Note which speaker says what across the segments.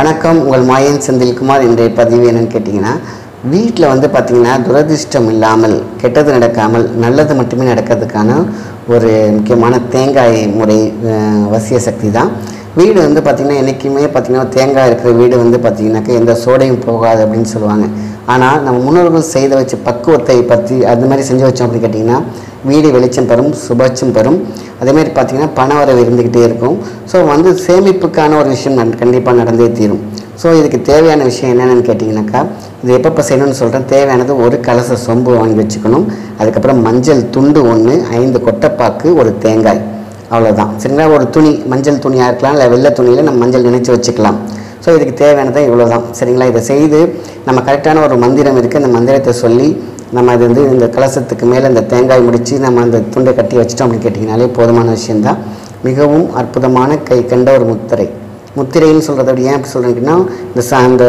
Speaker 1: வணக்கம் உங்கள் மாயன் செந்தில்குமார் இன்றைய பதிவு என்னன்னு கேட்டிங்கன்னா வீட்டில் வந்து பார்த்திங்கன்னா துரதிர்ஷ்டம் இல்லாமல் கெட்டது நடக்காமல் நல்லது மட்டுமே நடக்கிறதுக்கான ஒரு முக்கியமான தேங்காய் முறை அஹ், வசிய சக்தி தான் வீடு வந்து பார்த்திங்கன்னா என்றைக்குமே பார்த்திங்கன்னா தேங்காய் இருக்கிற வீடு வந்து பார்த்திங்கனாக்கா எந்த சோடையும் போகாது அப்படின்னு சொல்லுவாங்க ஆனால் நம்ம முன்னோர்கள் செய்த வச்ச பக்குவத்தை பற்றி அது மாதிரி செஞ்சு வச்சோம் அப்படின்னு கேட்டிங்கன்னா வீடு வெளிச்சம் பெறும் சுபட்சம் பெறும் அதேமாதிரி பார்த்திங்கன்னா பண வரவு இருந்துக்கிட்டே இருக்கும் ஸோ வந்து சேமிப்புக்கான ஒரு விஷயம் கண்டிப்பாக நடந்தே தீரும் ஸோ இதுக்கு தேவையான விஷயம் என்னென்னு கேட்டிங்கனாக்கா இது எப்பப்போ செய்யணும்னு சொல்கிறேன் தேவையானது ஒரு கலச சொம்பு வாங்கி வச்சுக்கணும் அதுக்கப்புறம் மஞ்சள் துண்டு ஒன்று ஐந்து கொட்டைப்பாக்கு ஒரு தேங்காய் அவ்வளோதான் சரிங்களா ஒரு துணி மஞ்சள் துணியாக இருக்கலாம் இல்லை வெள்ளை துணியில் நம்ம மஞ்சள் நினைச்சு வச்சுக்கலாம் ஸோ இதுக்கு தேவையானது இவ்வளோ தான் சரிங்களா இதை செய்து நம்ம கரெக்டான ஒரு மந்திரம் இருக்குது அந்த மந்திரத்தை சொல்லி நம்ம அது வந்து இந்த கலசத்துக்கு மேலே இந்த தேங்காய் முடித்து நம்ம அந்த துண்டை கட்டி வச்சிட்டோம் அப்படின்னு கேட்டிங்கனாலே போதுமான விஷயந்தான் மிகவும் அற்புதமான கை கண்ட ஒரு முத்திரை முத்திரைன்னு சொல்கிறத விட ஏன் அப்படி சொல்கிறேன் அப்படின்னா இந்த ச அந்த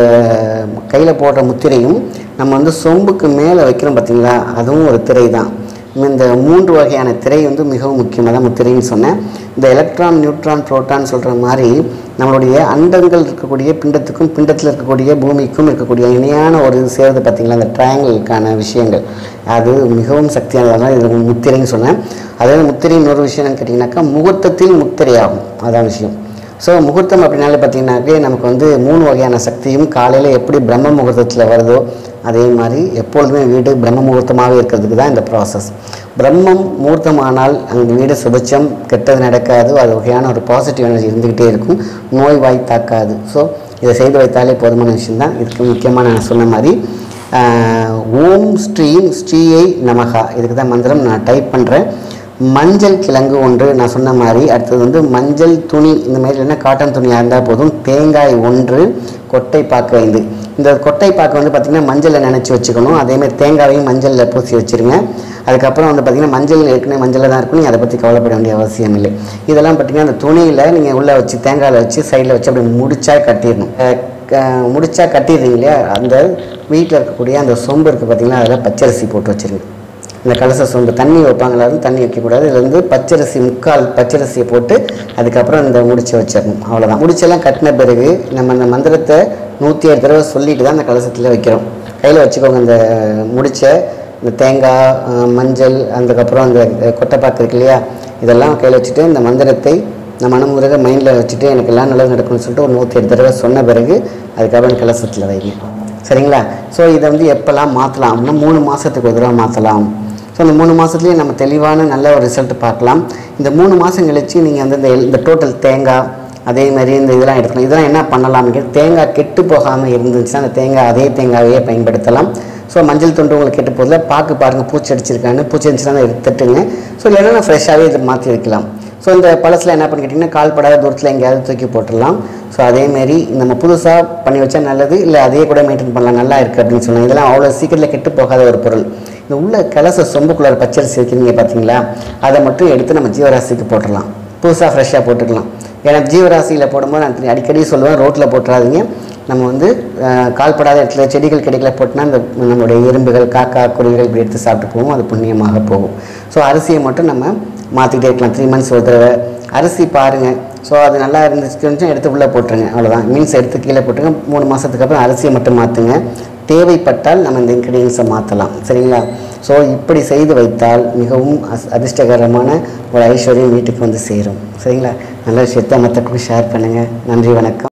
Speaker 1: கையில் போடுற முத்திரையும் நம்ம வந்து சொம்புக்கு மேலே வைக்கிறோம் பார்த்தீங்களா அதுவும் ஒரு திரை தான் இந்த மூன்று வகையான திரை வந்து மிகவும் முக்கியமாக தான் முத்திரைன்னு சொன்னேன் இந்த எலக்ட்ரான் நியூட்ரான் புரோட்டான் சொல்கிற மாதிரி நம்மளுடைய அண்டங்கள் இருக்கக்கூடிய பிண்டத்துக்கும் பிண்டத்தில் இருக்கக்கூடிய பூமிக்கும் இருக்கக்கூடிய இணையான ஒரு இது சேருது பார்த்தீங்களா அந்த ட்ரையாங்கிளுக்கான விஷயங்கள் அது மிகவும் சக்தியானதாக இது முத்திரைன்னு சொன்னேன் அதாவது முத்திரை இன்னொரு விஷயம் என்னன்னு கேட்டிங்கனாக்கா முகூர்த்தத்தில் முத்திரையாகும் அதான் விஷயம் ஸோ முகூர்த்தம் அப்படின்னாலே பார்த்தீங்கன்னாக்கே நமக்கு வந்து மூணு வகையான சக்தியும் காலையில் எப்படி பிரம்ம முகூர்த்தத்தில் வருதோ அதே மாதிரி எப்பொழுதுமே வீடு பிரம்ம முகூர்த்தமாகவே இருக்கிறதுக்கு தான் இந்த ப்ராசஸ் பிரம்மம் முகூர்த்தமானால் அங்கே வீடு சுபட்சம் கெட்டது நடக்காது அது வகையான ஒரு பாசிட்டிவ் எனர்ஜி இருந்துக்கிட்டே இருக்கும் நோய் வாய் தாக்காது ஸோ இதை செய்து வைத்தாலே போதுமான விஷயம்தான் இதுக்கு முக்கியமாக நான் சொன்ன மாதிரி ஆஹ், ஓம் ஸ்ரீம் ஸ்ரீயை நமகா இதுக்கு தான் மந்திரம் நான் டைப் பண்ணுறேன் மஞ்சள் கிழங்கு ஒன்று நான் சொன்ன மாதிரி அடுத்தது வந்து மஞ்சள் துணி இந்த மாதிரி இல்லைன்னா காட்டன் துணியாக இருந்தால் போதும் தேங்காய் ஒன்று கொட்டை பாக்கு ஐந்து இந்த கொட்டை பாக்கு வந்து பார்த்திங்கன்னா மஞ்சளில் நினச்சி வச்சுக்கணும் அதேமாதிரி தேங்காயையும் மஞ்சளில் பூசி வச்சுருங்க அதுக்கப்புறம் வந்து பார்த்திங்கன்னா மஞ்சள் ஏற்கனவே மஞ்சளில் தான் இருக்கும் நீங்கள் அதை பற்றி கவலைப்பட வேண்டிய அவசியம் இல்லை இதெல்லாம் பார்த்திங்கன்னா அந்த துணியில் நீங்கள் உள்ளே வச்சு தேங்காயில் வச்சு சைடில் வச்சு அப்படி முடிச்சா கட்டிடணும் அஹ் க- முடிச்சா கட்டிடுறீங்க இல்லையா அந்த வீட்டில் இருக்கக்கூடிய அந்த சொம்பு இருக்குது பார்த்திங்கன்னா அதில் பச்சரிசி போட்டு வச்சுருங்க இந்த கலச சொம்பு தண்ணி வைப்பாங்களா தண்ணி வைக்கக்கூடாது இதுல இருந்து பச்சரிசி முக்கால் பச்சரிசியை போட்டு அதுக்கப்புறம் இந்த முடிச்சை வச்சிடணும் அவ்வளோதான் முடிச்செல்லாம் கட்டின பிறகு நம்ம இந்த மந்திரத்தை நூற்றி ஏழு தடவை சொல்லிட்டு தான் அந்த கலசத்தில் வைக்கிறோம் கையில் வச்சுக்கோங்க இந்த முடிச்ச இந்த தேங்காய் அஹ், மஞ்சள் அதுக்கப்புறம் அந்த அஹ், கொட்டைப்பாக்கு இருக்கு இல்லையா இதெல்லாம் கையில் வச்சுட்டு இந்த மந்திரத்தை நம்ம மனமுருக மைண்டில் வச்சுட்டு எனக்கு எல்லாம் நல்லது நடக்கும்னு சொல்லிட்டு ஒரு நூற்றி எட்டு தடவை சொன்ன பிறகு அதுக்கப்புறம் கலசத்தில் வைங்க சரிங்களா ஸோ இதை வந்து எப்போல்லாம் மாற்றலாம் அப்படின்னா மூணு மாதத்துக்கு ஒரு தடவை மாற்றலாம் ஸோ இந்த மூணு மாதத்துலேயே நம்ம தெளிவான நல்ல ஒரு ரிசல்ட் பார்க்கலாம் இந்த மூணு மாதம் கழிச்சு நீங்கள் வந்து இந்த எல்- இந்த டோட்டல் தேங்காய் அதே மாதிரி இந்த இதெல்லாம் எடுக்கணும் இதெல்லாம் என்ன பண்ணலாம் தேங்காய் கெட்டு போகாமல் இருந்துச்சுன்னா அந்த தேங்காய் அதே தேங்காயையே பயன்படுத்தலாம் ஸோ மஞ்சள் துண்டு உங்களுக்கு கெட்டு போதில் பார்க்க பாருங்கள் பூச்சி அடிச்சிருக்கான்னு பூச்சி அடிச்சுன்னா எடுத்துட்டுங்க ஸோ இல்லைன்னா ஃப்ரெஷ்ஷாகவே இதை மாற்றி வைக்கலாம் ஸோ இந்த பழசில் என்ன பண்ணி கேட்டிங்கன்னா கால் படாத தூரத்தில் எங்கேயாவது தூக்கி போட்டுடலாம் ஸோ அதேமாரி நம்ம புதுசாக பண்ணி வச்சா நல்லது இல்லை அதே கூட மெயின்டைன் பண்ணலாம் நல்லா இருக்குது அப்படின்னு சொன்னாங்க இதெல்லாம் அவ்வளோ சீக்கிரத்தில் கெட்டு போகாத ஒரு பொருள் இந்த உள்ள கலச சொம்புக்குள்ளார பச்சரிசி வைக்கிறீங்க பார்த்தீங்களா அதை மட்டும் எடுத்து நம்ம ஜீவராசிக்கு போட்டுடலாம் புதுசாக ஃப்ரெஷ்ஷாக போட்டுக்கலாம் ஏன்னா ஜீவராசியில் போடும்போது நான் அடிக்கடி சொல்லுவேன் ரோட்டில் போட்டுறாதீங்க நம்ம வந்து அஹ், கால்படாத இடத்துல செடிகள் கிடைக்கல போட்டுனா இந்த நம்மளுடைய எறும்புகள் காக்கா குருவிகள் இப்படி எடுத்து சாப்பிட்டு போகும் அது புண்ணியமாக போகும் ஸோ அரிசியை மட்டும் நம்ம மாற்றிக்கிட்டே இருக்கலாம் த்ரீ மந்த்ஸ் ஒரு தடவை அரிசி பாருங்கள் ஸோ அது நல்லா இருந்துச்சுன்னு எடுத்து உள்ளே போட்டுருங்க அவ்வளோதான் மீன்ஸ் எடுத்து கீழே போட்டுருங்க மூணு மாதத்துக்கு அப்புறம் அரிசியை மட்டும் மாற்றுங்க தேவைப்பட்டால் நம்ம இந்த இன்க்ரீடியன்ஸை மாற்றலாம் சரிங்களா ஸோ இப்படி செய்து வைத்தால் மிகவும் அஸ் அதிர்ஷ்டகரமான ஒரு ஐஸ்வர்யம் வீட்டுக்கு வந்து சேரும் சரிங்களா நல்ல விஷயத்தை மற்றவங்களுக்கு ஷேர் பண்ணுங்கள் நன்றி வணக்கம்